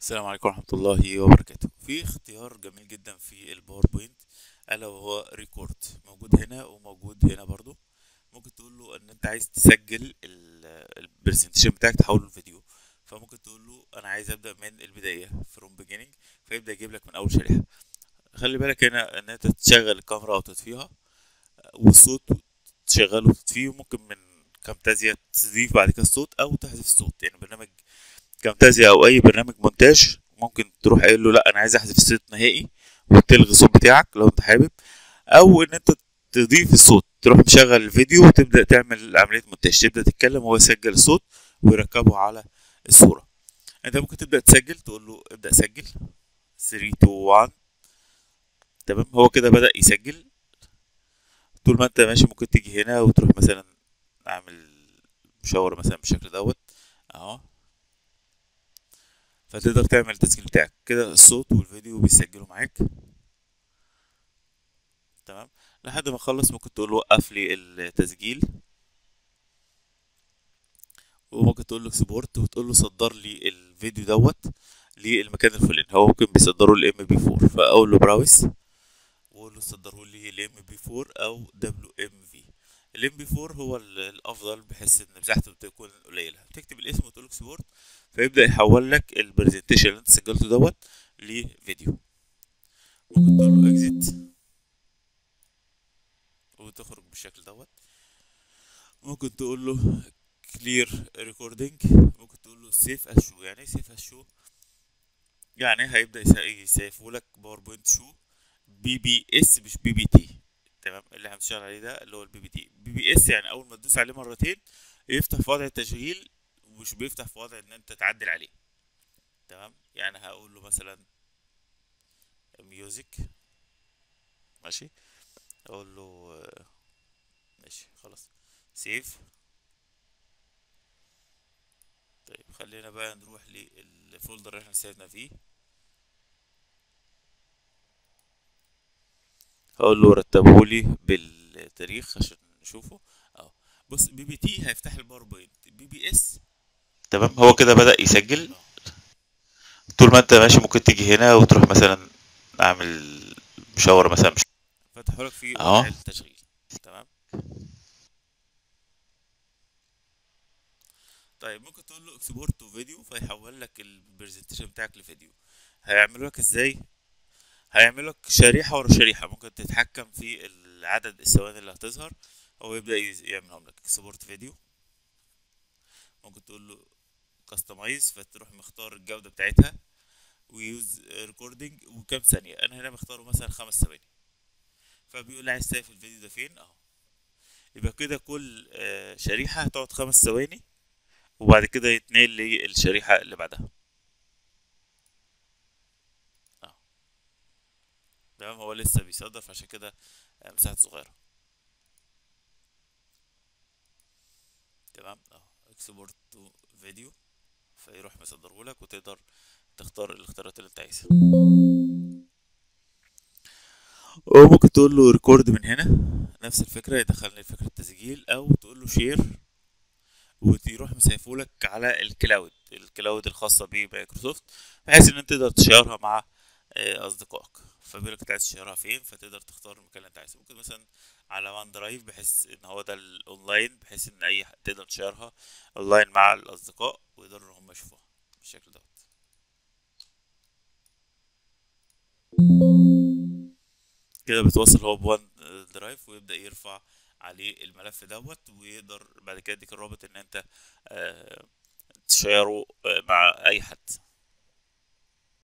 السلام عليكم ورحمة الله وبركاته في اختيار جميل جدا في الباوربوينت ألا وهو ريكورد موجود هنا وموجود هنا برضو ممكن تقول له ان انت عايز تسجل البرزنتيشن بتاعك تحوله لفيديو فممكن تقول له انا عايز ابدا من البدايه فروم beginning فيبدا يجيب لك من اول شريحه خلي بالك هنا ان انت تشغل الكاميرا او تطفيها والصوت تشغله وتطفيه ممكن من كامتازيا تضيف بعد كده الصوت او تحذف الصوت يعني برنامج كامتازيا او اي برنامج مونتاج ممكن تروح قايل له لا انا عايز احذف الصوت نهائي وتلغي الصوت بتاعك لو انت حابب او ان انت تضيف الصوت تروح مشغل الفيديو وتبدا تعمل عمليه مونتاج تبدا تتكلم وهو يسجل الصوت ويركبه على الصوره انت ممكن تبدا تسجل تقول له ابدا سجل 3 2 1 تمام هو كده بدا يسجل طول ما انت ماشي ممكن تيجي هنا وتروح مثلا اعمل مشاور مثلا بالشكل دوت اهو فتقدر تعمل التسجيل بتاعك كده الصوت والفيديو بيسجلوا معاك تمام لحد ما اخلص ممكن تقول له وقف لي التسجيل وممكن تقول له اكسبورت وتقول له صدر لي الفيديو دوت للمكان الفلاني هو ممكن بيصدره ل ام بي 4 فاقول له براوس واقول له صدره لي ل ام بي 4 او دبليو ام في الام بي 4 هو الافضل بحيث ان مساحته بتكون قليله تكتب الاسم وتقول اكسبورت فيبدا يحول لك البرزنتيشن اللي انت سجلته دوت لفيديو ممكن تقول له اكزيت وتخرج بالشكل دوت ممكن تقول له كلير ريكوردينج ممكن تقول له سيف از شو يعني ايه سيف از شو يعني هيبدا يسيفه لك باوربوينت شو بي بي اس مش بي بي تي تمام اللي احنا بنشتغل عليه ده اللي هو البي بي تي بي بي اس يعني اول ما تدوس عليه مرتين يفتح في وضع التشغيل مش بيفتح في وضع ان انت تعدل عليه تمام يعني هقول له مثلا ميوزك ماشي اقول له ماشي خلاص سيف طيب خلينا بقى نروح للفولدر اللي احنا سيبنا فيه هقول له رتبه لي بالتاريخ عشان نشوفه اهو بص بي بي تي هيفتح الباوربوينت بي بي اس تمام هو كده بدأ يسجل طول ما انت ماشي ممكن تيجي هنا وتروح مثلا اعمل مشاور مثلا مش فتحوا لك في وضع التشغيل تمام طيب ممكن تقول له اكسبورت تو فيديو فيحول لك البرزنتيشن بتاعك لفيديو هيعمله لك ازاي هيعمل لك شريحة ورا شريحة ممكن تتحكم في عدد الثواني اللي هتظهر هو يبدأ يعملهم لك اكسبورت فيديو ممكن تقول له كاستمايز فتروح مختار الجودة بتاعتها ويوز ريكوردنج وكام ثانية انا هنا مختاره مثلا خمس ثواني فبيقول لي عايز تسيف الفيديو ده فين اهو يبقى كده كل شريحة هتقعد خمس ثواني وبعد كده يتنقل للشريحة اللي بعدها تمام هو لسه بيصدر فعشان كده مساحته صغيرة تمام اهو اكسبورت تو فيديو فيروح مصدره لك وتقدر تختار الاختيارات اللي انت عايزها وممكن تقول له ريكورد من هنا نفس الفكرة يدخلني فكرة التسجيل او تقول له شير ويروح مسيفه لك على الكلاود الكلاود الخاصة بمايكروسوفت بحيث ان انت تقدر تشيرها مع اصدقائك فبيقول لك انت عايز تشيرها فين فتقدر تختار المكان اللي انت عايزه ممكن مثلا على وان درايف بحيث ان هو ده الاونلاين بحيث ان اي تقدر تشيرها اونلاين مع الاصدقاء ويقدروا ان هم يشوفوها بالشكل دوت كده بتوصل هو بوان درايف ويبدا يرفع عليه الملف دوت ويقدر بعد كده يديك الرابط ان انت تشيره مع اي حد